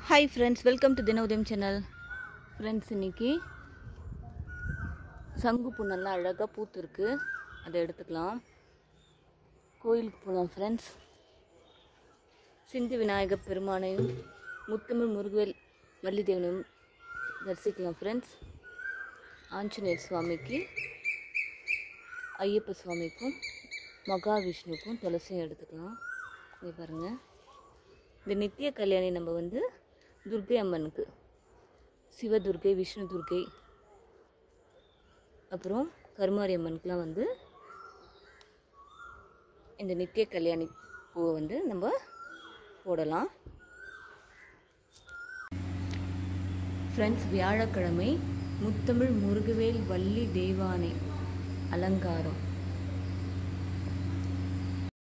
hi friends welcome to தின உதயம் channel friends இன்னைக்கு சங்குப்பூ நல்லா அழகாக பூத்துருக்கு அதை எடுத்துக்கலாம் கோயிலுக்கு போகலாம் ஃப்ரெண்ட்ஸ் சிந்தி விநாயகர் பெருமானையும் முத்தமிழ் முருகவேல் வள்ளிதேவனையும் தரிசிக்கலாம் ஃப்ரெண்ட்ஸ் ஆஞ்சநேயர் சுவாமிக்கு ஐயப்ப சுவாமிக்கும் மகாவிஷ்ணுக்கும் துளசியும் எடுத்துக்கலாம் இங்கே பாருங்கள் இந்த நித்திய கல்யாணி நம்ம வந்து துர்க்கை அம்மனுக்கு சிவதுர்க்கை விஷ்ணு துர்க்கை அப்புறம் கருமாரி அம்மனுக்குலாம் வந்து இந்த நித்திய கல்யாணி பூவை வந்து நம்ம போடலாம் ஃப்ரெண்ட்ஸ் வியாழக்கிழமை முத்தமிழ் முருகவேல் வள்ளி தெய்வானை அலங்காரம்